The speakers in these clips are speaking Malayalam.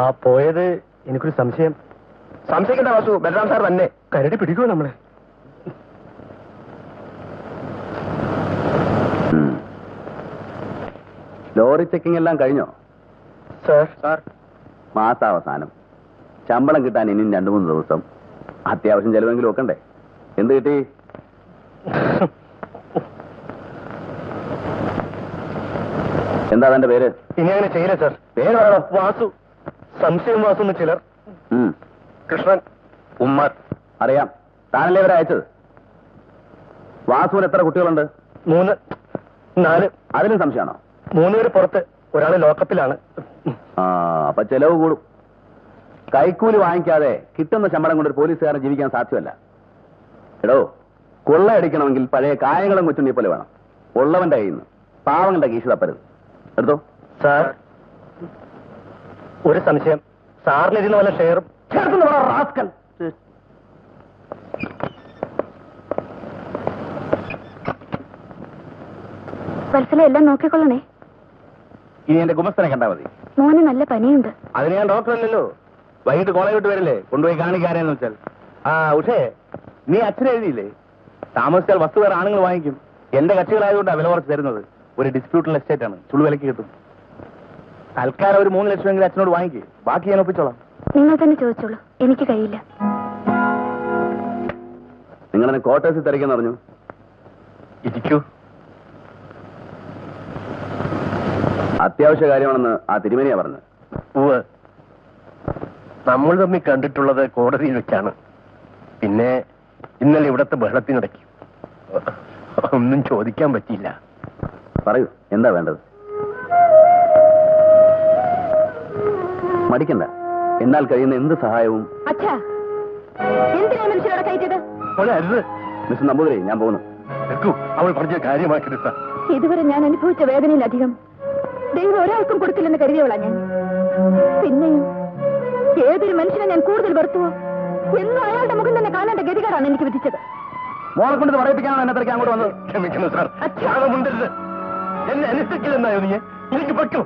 ആ പോയത് എനിക്കൊരു സംശയം സംശയിക്കേണ്ട വാസു ബലറാം സാർ തന്നെ കരടി പിടിക്കുമോ നമ്മളെ ലോറി ചെക്കിംഗ് എല്ലാം കഴിഞ്ഞോ സാർ സാർ മാസാവസാനം ശമ്പളം കിട്ടാൻ ഇനിയും രണ്ടു മൂന്ന് ദിവസം അത്യാവശ്യം ചെലവെങ്കിലും വെക്കണ്ടേ എന്ത് കിട്ടി എന്താ തന്റെ പേര് ഇനി അങ്ങനെ ചെയ്യില്ല സാർ പേര് പറയണോ വാസു സംശയം വാസു എന്ന് ചിലർ ഉം, കൃഷ്ണൻ ഉമ്മർ അറിയാം താനല്ലേ ഇവരെ അയച്ചത് വാസുവിന് എത്ര കുട്ടികളുണ്ട് മൂന്ന് നാല് അതിലും സംശയമാണോ മൂന്ന് പേര് പുറത്ത് ഒരാള് ലോക്കപ്പിലാണ് ആ അപ്പൊ ചെലവ് കൂടും കൈക്കൂലി വാങ്ങിക്കാതെ കിട്ടുന്ന ശമ്പളം കൊണ്ട് ഒരു പോലീസുകാരൻ ജീവിക്കാൻ സാധ്യമല്ല എടോ കൊള്ളയടിക്കണമെങ്കിൽ പഴയ കായങ്ങളും കൊച്ചുണ്ണി പോലെ വേണം ഉള്ളവന്റെ കയ്യിൽ നിന്ന് പാവങ്ങളുടെ കീശ തപ്പരുത് എടുത്തോ സാർ ഒരു സംശയം സാറിന് ഇതിന് വല്ല ഷെയറും ചേർത്തുന്നു പറ, റാസ്കൽ. വത്സല എല്ലാം നോക്കിക്കൊള്ളണേ ഇനി എന്റെ ഗുമസ്തനെ കണ്ടാ മതി മോന് നല്ല പനിയുണ്ട് അതിന് ഞാൻ ഡോക്ടർ അല്ലല്ലോ വൈകിട്ട് കോളേജ് വിട്ട് വരില്ലേ കൊണ്ടുപോയി കാണിക്കാരെന്ന് വെച്ചാൽ ആ ഉഷേ നീ അച്ഛനെ എഴുതിയില്ലേ താമസിച്ചാൽ വസ്തു വേറെ ആണുങ്ങൾ വാങ്ങിക്കും എന്റെ കക്ഷികളായതുകൊണ്ടാണ് വില കുറച്ച് തരുന്നത് ഒരു ഡിസ്പ്യൂട്ടുള്ള എസ്റ്റേറ്റ് ആണ് ചുളു വിലക്ക് കിട്ടും തൽക്കാലം ഒരു മൂന്ന് ലക്ഷമെങ്കിലും അച്ഛനോട് വാങ്ങിക്കും ബാക്കി ഞാൻ ഒപ്പിച്ചോളാം നിങ്ങൾ തന്നെ ചോദിച്ചോളൂ എനിക്ക് കഴിയില്ല നിങ്ങളെന്നെ ക്വാർട്ടേഴ്സിൽ തിരക്കെന്ന് പറഞ്ഞു ഇരിക്കൂ അത്യാവശ്യ കാര്യമാണെന്ന് ആ തിരുമേനിയാ പറഞ്ഞത് ഉവ് നമ്മൾ തമ്മിൽ കണ്ടിട്ടുള്ളത് കോടതിയിൽ വെച്ചാണ് പിന്നെ ഇന്നലെ ഇവിടത്തെ ബഹളത്തിനിടയ്ക്ക് ഒന്നും ചോദിക്കാൻ പറ്റിയില്ല പറയൂ എന്താ വേണ്ടത് മടിക്കണ്ട എന്നാൽ കഴിയുന്ന എന്ത് സഹായവും അച്ഛാ എന്തിനാ മനുഷ്യരോടെ കയറ്റിയത് അരുത് മിസ്റ്റർ നമ്പൂതിരി ഞാൻ പോകുന്നു നിൽക്കൂ അവൾ പറഞ്ഞ കാര്യമാക്കരുത് സാർ ഇതുവരെ ഞാൻ അനുഭവിച്ച വേദനയിലധികം ദൈവം ഒരാൾക്കും കൊടുക്കില്ലെന്ന് കരുതിയവളാ ഞാൻ പിന്നെയും ഏതൊരു മനുഷ്യനെ ഞാൻ കൂടുതൽ വെറുത്തുവോ എന്നും അയാളുടെ മുഖം തന്നെ കാണേണ്ട ഗതികേടാണ് എനിക്ക് വിധിച്ചത് മോളെ കൊണ്ട് ഇത് പറയിപ്പിക്കാനാണ് എന്നെ തിരക്ക് അങ്ങോട്ട് വന്നത് ക്ഷമിക്കുന്നു സാർ അച്ഛാകമുണ്ടരുത് എന്നെ അനുസരിക്കില്ലെന്നായോ നീ എനിക്ക് പറ്റൂ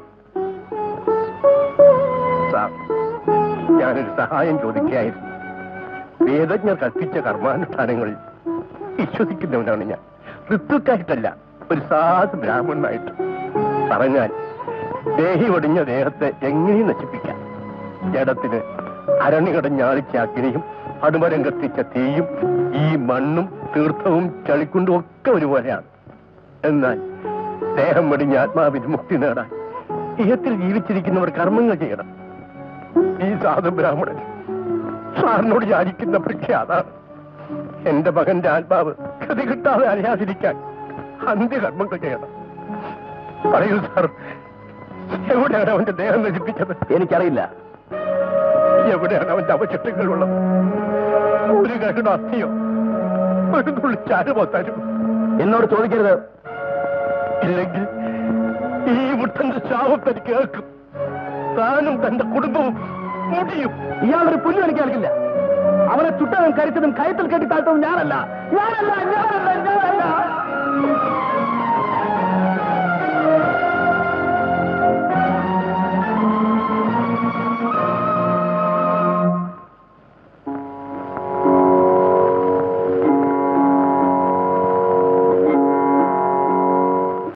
സാർ ഞാനൊരു സഹായം ചോദിക്കുകയായിരുന്നു വേദജ്ഞർ കൽപ്പിച്ച കർമാനുഷ്ഠാനങ്ങളിൽ വിശ്വസിക്കുന്നവനാണ് ഞാൻ ഋത്തുക്കായിട്ടല്ല ഒരു സാധു ബ്രാഹ്മണനായിട്ട് പറഞ്ഞാൽ ദേഹി ഒടിഞ്ഞ ദേഹത്തെ എങ്ങനെയും നശിപ്പിക്കാം ജഡത്തിന് അരണികടഞ്ഞാളിച്ച അഗ്നിയും അടുമരം കത്തിച്ച തീയും ഈ മണ്ണും തീർത്ഥവും ചളിക്കുണ്ടും ഒക്കെ ഒരുപോലെയാണ് എന്നാൽ ദേഹം വെടിഞ്ഞ ആത്മാവിന് മുക്തി നേടാൻ ഇഹത്തിൽ ജീവിച്ചിരിക്കുന്നവർ കർമ്മങ്ങൾ ചെയ്യണം ഈ സാധു ബ്രാഹ്മണൻ സാറിനോട് യാചിക്കുന്ന പക്ഷേ അതാണ് എന്റെ മകന്റെ ആത്മാവ് ഗതി കിട്ടാതെ അറിയാതിരിക്കാൻ അന്ത്യകർമ്മങ്ങൾ ചെയ്യണം പറയൂ സാർ എവിടെയാണ് അവന്റെ ദേഹം നശിപ്പിച്ചത് എനിക്കറിയില്ല എവിടെയാണ് അവന്റെ അവശിഷ്ടങ്ങളുള്ളത് ഒരു കഷണം അസ്ഥിയോ ഒരു തുള്ളി ചാരമോ തരും എന്നോട് ചോദിക്കരുത് ഇല്ലെങ്കിൽ ഈ മുട്ടന്റെ ശാപം തനിക്ക് കേൾക്കും താനും തന്റെ കുടുംബവും മുടിയും ഇയാളൊരു പുല്ല് എനിക്ക് കേൾക്കില്ല അവനെ ചുട്ടതും കരിച്ചതും കയത്തിൽ കെട്ടി താഴ്ത്തതും ഞാനല്ല ഞാനല്ല ഞാനല്ല ഞാൻ